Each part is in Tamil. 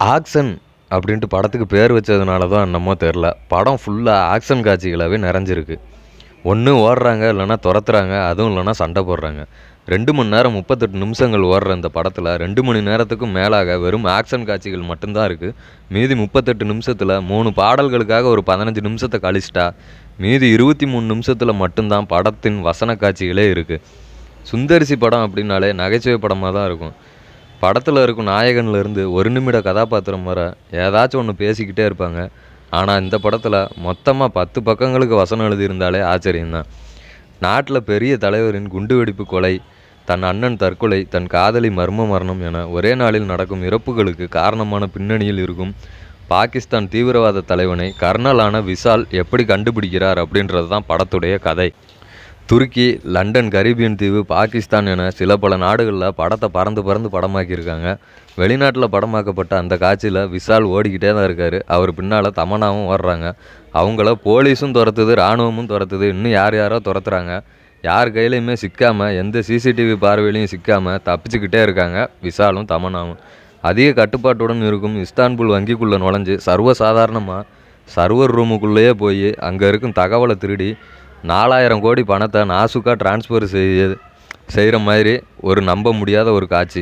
ஆக்ஷன் அப்படின்ட்டு படத்துக்கு பேர் வச்சதுனால தான் என்னமோ தெரில படம் ஃபுல்லாக ஆக்ஷன் காட்சிகளாகவே நிறைஞ்சிருக்கு ஒன்று ஓடுறாங்க இல்லைன்னா துரத்துறாங்க அதுவும் இல்லைன்னா சண்டை போடுறாங்க ரெண்டு மணி நேரம் முப்பத்தெட்டு நிமிஷங்கள் ஓடுற இந்த படத்தில் ரெண்டு மணி நேரத்துக்கும் மேலாக வெறும் ஆக்ஷன் காட்சிகள் மட்டும்தான் இருக்குது மீதி முப்பத்தெட்டு நிமிஷத்தில் மூணு பாடல்களுக்காக ஒரு பதினஞ்சு நிமிஷத்தை கழிச்சிட்டா மீதி இருபத்தி மூணு நிமிஷத்தில் மட்டும்தான் படத்தின் வசன காட்சிகளே இருக்குது சுந்தரிசி படம் அப்படின்னாலே நகைச்சுவை படமாக தான் இருக்கும் படத்தில் இருக்கும் நாயகன்ல இருந்து ஒரு நிமிட கதாபாத்திரம் வர ஏதாச்சும் ஒன்று பேசிக்கிட்டே இருப்பாங்க ஆனால் இந்த படத்தில் மொத்தமாக பத்து பக்கங்களுக்கு வசனம் எழுதியிருந்தாலே ஆச்சரியம்தான் நாட்டில் பெரிய தலைவரின் குண்டுவெடிப்பு கொலை தன் அண்ணன் தற்கொலை தன் காதலி மர்ம மரணம் என ஒரே நாளில் நடக்கும் இறப்புகளுக்கு காரணமான பின்னணியில் இருக்கும் பாகிஸ்தான் தீவிரவாத தலைவனை கர்னலான விஷால் எப்படி கண்டுபிடிக்கிறார் அப்படின்றது தான் படத்துடைய கதை துருக்கி லண்டன் கரீபியன் தீவு பாகிஸ்தான் என சில பல நாடுகளில் படத்தை பறந்து பறந்து படமாக்கியிருக்காங்க வெளிநாட்டில் படமாக்கப்பட்ட அந்த காட்சியில் விஷால் ஓடிக்கிட்டே தான் இருக்கார் அவர் பின்னால் தமனாவும் ஓடுறாங்க அவங்கள போலீஸும் துரத்துது இராணுவமும் துரத்துது இன்னும் யார் யாரோ துரத்துறாங்க யார் கையிலையுமே சிக்காமல் எந்த சிசிடிவி பார்வையிலையும் சிக்காமல் தப்பிச்சுக்கிட்டே இருக்காங்க விஷாலும் தமனாவும் அதிக கட்டுப்பாட்டுடன் இருக்கும் இஸ்தான்புல் வங்கிக்குள்ளே நுழைஞ்சு சர்வசாதாரணமாக சர்வர் ரூமுக்குள்ளேயே போய் அங்கே இருக்கும் தகவலை திருடி நாலாயிரம் கோடி பணத்தை நாசுக்காக டிரான்ஸ்ஃபர் செய்ய செய்கிற மாதிரி ஒரு நம்ப முடியாத ஒரு காட்சி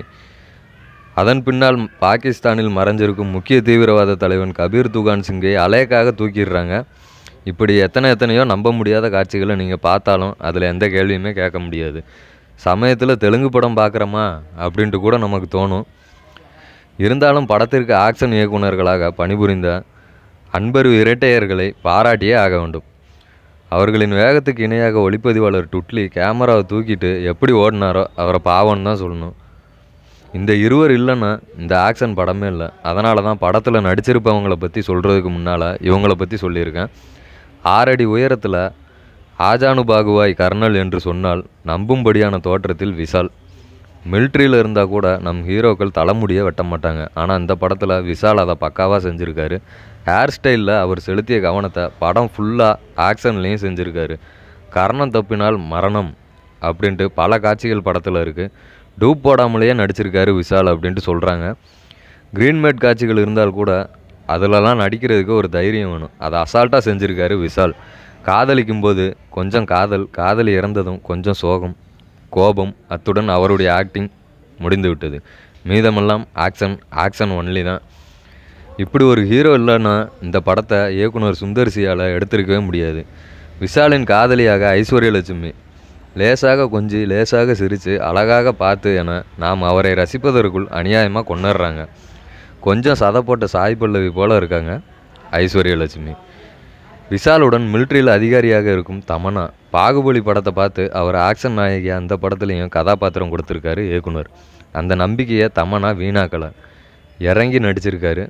அதன் பின்னால் பாகிஸ்தானில் மறைஞ்சிருக்கும் முக்கிய தீவிரவாத தலைவன் கபீர் துகான் சிங்கை அலேக்காக தூக்கிடுறாங்க இப்படி எத்தனை எத்தனையோ நம்ப முடியாத காட்சிகளை நீங்கள் பார்த்தாலும் அதில் எந்த கேள்வியுமே கேட்க முடியாது சமயத்தில் தெலுங்கு படம் பார்க்குறோமா அப்படின்ட்டு கூட நமக்கு தோணும் இருந்தாலும் படத்திற்கு ஆக்ஷன் இயக்குனர்களாக பணிபுரிந்த அன்பர் இரட்டையர்களை பாராட்டியே ஆக வேண்டும் அவர்களின் வேகத்துக்கு இணையாக ஒளிப்பதிவாளர் டுட்லி கேமராவை தூக்கிட்டு எப்படி ஓடினாரோ அவரை பாவம்னு தான் சொல்லணும் இந்த இருவர் இல்லைன்னா இந்த ஆக்ஷன் படமே இல்லை அதனால தான் படத்தில் நடிச்சிருப்பவங்கள பற்றி சொல்கிறதுக்கு முன்னால் இவங்கள பற்றி சொல்லியிருக்கேன் ஆறடி உயரத்தில் ஆஜானுபாகுவாய் கர்னல் என்று சொன்னால் நம்பும்படியான தோற்றத்தில் விஷால் மிலிட்ரியில் இருந்தால் கூட நம் ஹீரோக்கள் தலைமுடியை வெட்ட மாட்டாங்க ஆனால் இந்த படத்தில் விஷால் அதை பக்காவாக செஞ்சுருக்காரு ஹேர் ஸ்டைலில் அவர் செலுத்திய கவனத்தை படம் ஃபுல்லாக ஆக்ஷன்லேயும் செஞ்சுருக்காரு கர்ணம் தப்பினால் மரணம் அப்படின்ட்டு பல காட்சிகள் படத்தில் இருக்குது டூப் போடாமலேயே நடிச்சிருக்காரு விஷால் அப்படின்ட்டு சொல்கிறாங்க க்ரீன்மேட் காட்சிகள் இருந்தால் கூட அதிலலாம் நடிக்கிறதுக்கு ஒரு தைரியம் வேணும் அதை அசால்ட்டாக செஞ்சுருக்காரு விஷால் காதலிக்கும் போது கொஞ்சம் காதல் காதலி இறந்ததும் கொஞ்சம் சோகம் கோபம் அத்துடன் அவருடைய ஆக்டிங் முடிந்து விட்டது மீதமெல்லாம் ஆக்ஷன் ஆக்ஷன் ஒன்லி தான் இப்படி ஒரு ஹீரோ இல்லைன்னா இந்த படத்தை இயக்குனர் சுந்தர்சியால் எடுத்திருக்கவே முடியாது விஷாலின் காதலியாக ஐஸ்வர்யலட்சுமி லேசாக கொஞ்சி லேசாக சிரித்து அழகாக பார்த்து என நாம் அவரை ரசிப்பதற்குள் அநியாயமாக கொண்டாடுறாங்க கொஞ்சம் சதை போட்ட சாய் பல்லவி போல இருக்காங்க ஐஸ்வர்யலட்சுமி விஷாலுடன் மிலிட்ரியில் அதிகாரியாக இருக்கும் தமன்னா பாகுபலி படத்தை பார்த்து அவர் ஆக்ஷன் நாயகியா அந்த படத்துலையும் கதாபாத்திரம் கொடுத்துருக்காரு இயக்குனர் அந்த நம்பிக்கையை தமன்னா வீணாக்கலை இறங்கி நடிச்சிருக்காரு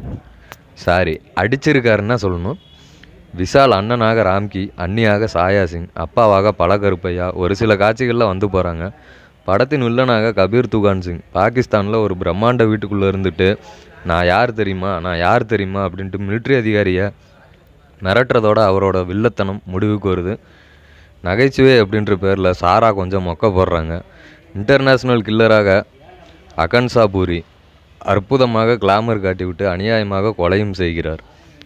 சாரி அடிச்சிருக்காருன்னா சொல்லணும் விஷால் அண்ணனாக ராம்கி அண்ணியாக சாயா சிங் அப்பாவாக பழகருப்பையா ஒரு சில காட்சிகளில் வந்து போகிறாங்க படத்தின் வில்லனாக கபீர் துகான் சிங் பாகிஸ்தானில் ஒரு பிரம்மாண்ட வீட்டுக்குள்ளே இருந்துட்டு நான் யார் தெரியுமா நான் யார் தெரியுமா அப்படின்ட்டு மிலிட்ரி அதிகாரியை மிரட்டுறதோட அவரோட வில்லத்தனம் முடிவுக்கு வருது நகைச்சுவை அப்படின்ற பேரில் சாரா கொஞ்சம் மொக்க போடுறாங்க இன்டர்நேஷ்னல் கில்லராக அகன்சா பூரி அற்புதமாக கிளாமர் காட்டிவிட்டு அநியாயமாக கொலையும் செய்கிறார்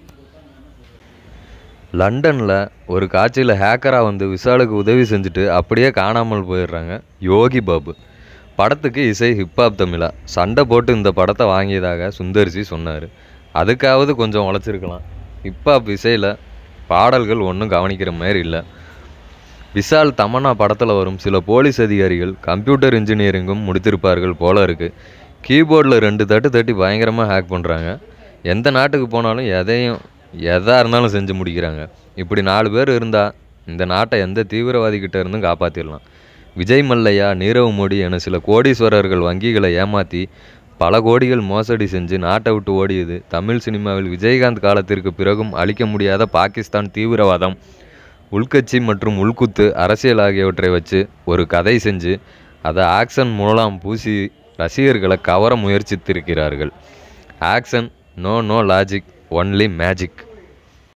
லண்டனில் ஒரு காட்சியில் ஹேக்கராக வந்து விஷாலுக்கு உதவி செஞ்சுட்டு அப்படியே காணாமல் போயிடுறாங்க யோகி பாபு படத்துக்கு இசை ஹிப்ஹாப் தமிழா சண்டை போட்டு இந்த படத்தை வாங்கியதாக சுந்தர்சி சொன்னார் அதுக்காவது கொஞ்சம் உழைச்சிருக்கலாம் ஹிப்ஹாப் இசையில் பாடல்கள் ஒன்றும் கவனிக்கிற மாதிரி இல்லை விஷால் தமன்னா படத்தில் வரும் சில போலீஸ் அதிகாரிகள் கம்ப்யூட்டர் இன்ஜினியரிங்கும் முடித்திருப்பார்கள் போல இருக்குது கீபோர்டில் ரெண்டு தட்டு தட்டி பயங்கரமாக ஹேக் பண்ணுறாங்க எந்த நாட்டுக்கு போனாலும் எதையும் எதாக இருந்தாலும் செஞ்சு முடிக்கிறாங்க இப்படி நாலு பேர் இருந்தால் இந்த நாட்டை எந்த தீவிரவாதிகிட்ட இருந்தும் காப்பாற்றிடலாம் விஜய் மல்லையா நீரவ் மோடி என சில கோடீஸ்வரர்கள் வங்கிகளை ஏமாற்றி பல கோடிகள் மோசடி செஞ்சு நாட்டை விட்டு ஓடியது தமிழ் சினிமாவில் விஜயகாந்த் காலத்திற்கு பிறகும் அழிக்க முடியாத பாகிஸ்தான் தீவிரவாதம் உள்கட்சி மற்றும் உள்குத்து அரசியல் ஆகியவற்றை வச்சு ஒரு கதை செஞ்சு அதை ஆக்ஷன் மூலம் பூசி ரசிகர்களை கவர முயற்சித்திருக்கிறார்கள் action no no logic only magic